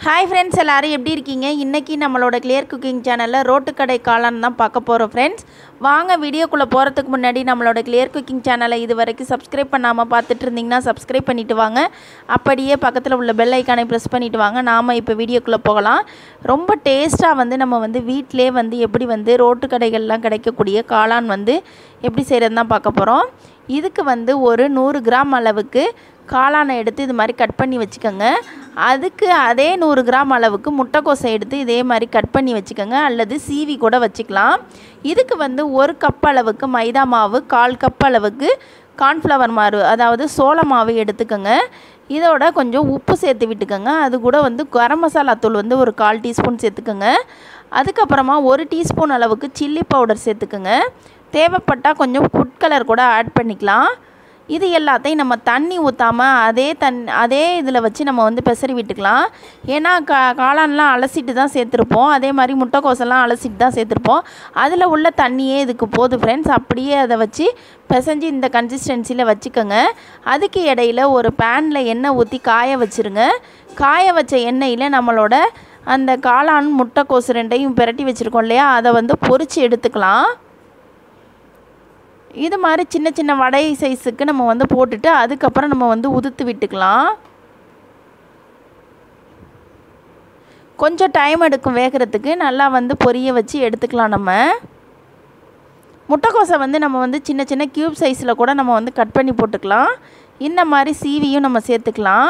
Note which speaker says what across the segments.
Speaker 1: hi friends எல்லாரும் எப்படி இருக்கீங்க இன்றைக்கி நம்மளோட கிளியர் குக்கிங் சேனலில் ரோட்டுக்கடை காளான் தான் பார்க்க போகிறோம் ஃப்ரெண்ட்ஸ் வாங்க வீடியோக்குள்ளே போகிறதுக்கு முன்னாடி நம்மளோட கிளியர் குக்கிங் சேனலை இது வரைக்கும் சப்ஸ்கிரைப் பண்ணாமல் பார்த்துட்டு இருந்தீங்கன்னா சப்ஸ்கிரைப் பண்ணிவிட்டு வாங்க அப்படியே பக்கத்தில் உள்ள பெல் ஐக்கானை ப்ரெஸ் பண்ணிவிட்டு வாங்க நாம் இப்போ வீடியோக்குள்ளே போகலாம் ரொம்ப டேஸ்ட்டாக வந்து நம்ம வந்து வீட்டிலே வந்து எப்படி வந்து ரோட்டு கடைகள்லாம் கிடைக்கக்கூடிய காளான் வந்து எப்படி செய்கிறது தான் பார்க்க போகிறோம் இதுக்கு வந்து ஒரு நூறு கிராம் அளவுக்கு காளானை எடுத்து இது மாதிரி கட் பண்ணி வச்சுக்கோங்க அதுக்கு அதே நூறு கிராம் அளவுக்கு முட்டைக்கோசை எடுத்து இதே மாதிரி கட் பண்ணி வச்சுக்கோங்க அல்லது சீவி கூட வச்சுக்கலாம் இதுக்கு வந்து ஒரு கப் அளவுக்கு மைதா மாவு கால் கப் அளவுக்கு கார்ன்ஃப்ளவர் மாவு அதாவது சோள மாவு எடுத்துக்கோங்க இதோட கொஞ்சம் உப்பு சேர்த்து விட்டுக்கோங்க அது கூட வந்து கரம் மசாலா தூள் வந்து ஒரு கால் டீஸ்பூன் சேர்த்துக்கோங்க அதுக்கப்புறமா ஒரு டீஸ்பூன் அளவுக்கு சில்லி பவுடர் சேர்த்துக்கோங்க தேவைப்பட்டால் கொஞ்சம் ஃபுட் கலர் கூட ஆட் பண்ணிக்கலாம் இது எல்லாத்தையும் நம்ம தண்ணி ஊற்றாமல் அதே தன் அதே இதில் வச்சு நம்ம வந்து பெசரி விட்டுக்கலாம் ஏன்னா கா காளான்லாம் அலசிட்டு தான் சேர்த்துருப்போம் அதே மாதிரி முட்டைக்கோசெல்லாம் அலசிட்டு தான் சேர்த்துருப்போம் அதில் உள்ள தண்ணியே இதுக்கு போதும் ஃப்ரெண்ட்ஸ் அப்படியே அதை வச்சு பிசைஞ்சு இந்த கன்சிஸ்டன்சியில் வச்சுக்கோங்க அதுக்கு இடையில ஒரு பேனில் எண்ணெய் ஊற்றி காய வச்சுருங்க காய வச்ச எண்ணெயில் நம்மளோட அந்த காளான் முட்டைக்கோசு ரெண்டையும் பிரட்டி வச்சுருக்கோம் இல்லையா அதை வந்து பொரித்து எடுத்துக்கலாம் இது மாதிரி சின்ன சின்ன வடை சைஸுக்கு நம்ம வந்து போட்டுட்டு அதுக்கப்புறம் நம்ம வந்து உதுத்து விட்டுக்கலாம் கொஞ்சம் டைம் எடுக்கும் வேகிறதுக்கு நல்லா வந்து பொரிய வச்சு எடுத்துக்கலாம் நம்ம முட்டைக்கோசை வந்து நம்ம வந்து சின்ன சின்ன க்யூப் சைஸில் கூட நம்ம வந்து கட் பண்ணி போட்டுக்கலாம் இந்த மாதிரி சீவியும் நம்ம சேர்த்துக்கலாம்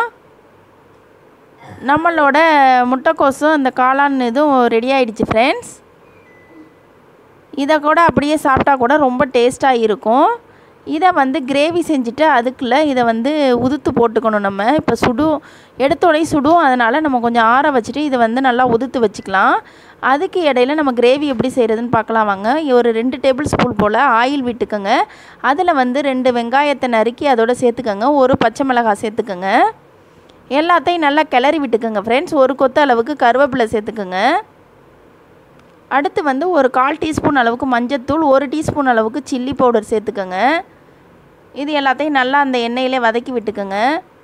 Speaker 1: நம்மளோட முட்டைக்கோசும் அந்த காளான் இதுவும் ரெடி ஆகிடுச்சு ஃப்ரெண்ட்ஸ் இதை கூட அப்படியே சாப்பிட்டா கூட ரொம்ப டேஸ்ட்டாக இருக்கும் இதை வந்து கிரேவி செஞ்சுட்டு அதுக்குள்ளே இதை வந்து உதுத்து போட்டுக்கணும் நம்ம இப்போ சுடும் எடுத்தோடனே சுடும் அதனால் நம்ம கொஞ்சம் ஆற வச்சுட்டு இதை வந்து நல்லா உதுத்து வச்சுக்கலாம் அதுக்கு இடையில நம்ம கிரேவி எப்படி செய்கிறதுன்னு பார்க்கலாம் வாங்க ஒரு ரெண்டு டேபிள் ஸ்பூன் போல் ஆயில் விட்டுக்கோங்க அதில் வந்து ரெண்டு வெங்காயத்தை நறுக்கி அதோட சேர்த்துக்கோங்க ஒரு பச்சை மிளகாய் சேர்த்துக்கோங்க எல்லாத்தையும் நல்லா கிளறி விட்டுக்கோங்க ஃப்ரெண்ட்ஸ் ஒரு கொத்து அளவுக்கு கருவேப்பிலை சேர்த்துக்கோங்க அடுத்து வந்து ஒரு கால் டீஸ்பூன் அளவுக்கு மஞ்சத்தூள் ஒரு டீஸ்பூன் அளவுக்கு சில்லி பவுடர் சேர்த்துக்கோங்க இது எல்லாத்தையும் நல்லா அந்த எண்ணெயிலே வதக்கி விட்டுக்கோங்க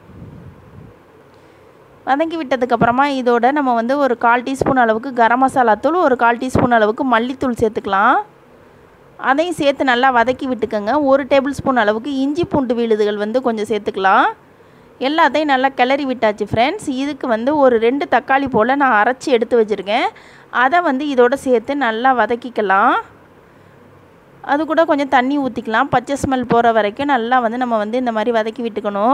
Speaker 1: வதக்கி விட்டதுக்கப்புறமா இதோட நம்ம வந்து ஒரு கால் டீஸ்பூன் அளவுக்கு கரம் மசாலா தூள் ஒரு கால் டீஸ்பூன் அளவுக்கு மல்லித்தூள் சேர்த்துக்கலாம் அதையும் சேர்த்து நல்லா வதக்கி விட்டுக்கோங்க ஒரு டேபிள் ஸ்பூன் அளவுக்கு இஞ்சி பூண்டு விழுதுகள் வந்து கொஞ்சம் சேர்த்துக்கலாம் எல்லாத்தையும் நல்லா கிளறி விட்டாச்சு ஃப்ரெண்ட்ஸ் இதுக்கு வந்து ஒரு ரெண்டு தக்காளி போல் நான் அரைச்சி எடுத்து வச்சுருக்கேன் அதை வந்து இதோடு சேர்த்து நல்லா வதக்கிக்கலாம் அது கூட கொஞ்சம் தண்ணி ஊற்றிக்கலாம் பச்சை ஸ்மெல் போகிற வரைக்கும் நல்லா வந்து நம்ம வந்து இந்த மாதிரி வதக்கி விட்டுக்கணும்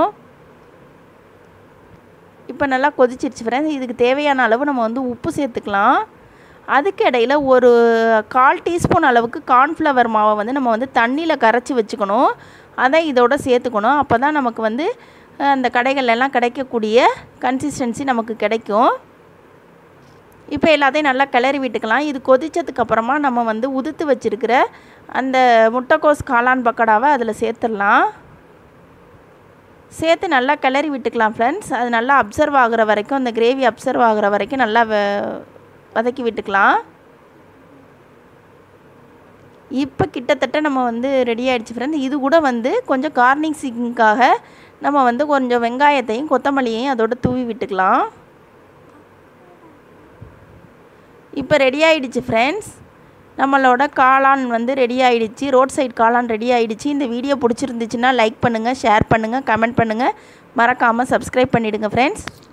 Speaker 1: இப்போ நல்லா கொதிச்சிருச்சு ஃப்ரெண்ட்ஸ் இதுக்கு தேவையான அளவு நம்ம வந்து உப்பு சேர்த்துக்கலாம் அதுக்கு இடையில் ஒரு கால் டீஸ்பூன் அளவுக்கு கார்ன்ஃப்ளவர் மாவை வந்து நம்ம வந்து தண்ணியில் கரைச்சி வச்சுக்கணும் அதை இதோட சேர்த்துக்கணும் அப்போ தான் நமக்கு வந்து அந்த கடைகள்லாம் கிடைக்கக்கூடிய கன்சிஸ்டன்சி நமக்கு கிடைக்கும் இப்போ எல்லாத்தையும் நல்லா கிளறி விட்டுக்கலாம் இது கொதித்ததுக்கப்புறமா நம்ம வந்து உதுத்து வச்சுருக்கிற அந்த முட்டைக்கோஸ் காளான் பக்கடாவை அதில் சேர்த்துடலாம் சேர்த்து நல்லா கிளறி விட்டுக்கலாம் ஃப்ரெண்ட்ஸ் அது நல்லா அப்சர்வ் ஆகிற வரைக்கும் அந்த கிரேவி அப்சர்வ் ஆகிற வரைக்கும் நல்லா வதக்கி விட்டுக்கலாம் இப்போ கிட்டத்தட்ட நம்ம வந்து ரெடி ஆகிடுச்சு ஃப்ரெண்ட்ஸ் இது கூட வந்து கொஞ்சம் கார்னிங்ஸிங்காக நம்ம வந்து கொஞ்சம் வெங்காயத்தையும் கொத்தமல்லியையும் அதோடு தூவி விட்டுக்கலாம் இப்போ ரெடி ஆகிடுச்சு ஃப்ரெண்ட்ஸ் நம்மளோட காளான் வந்து ரெடி ஆகிடுச்சு ரோட் சைட் காளான் ரெடி ஆகிடுச்சு இந்த வீடியோ பிடிச்சிருந்துச்சுன்னா லைக் பண்ணுங்கள் ஷேர் பண்ணுங்கள் கமெண்ட் பண்ணுங்கள் மறக்காமல் சப்ஸ்கிரைப் பண்ணிவிடுங்க ஃப்ரெண்ட்ஸ்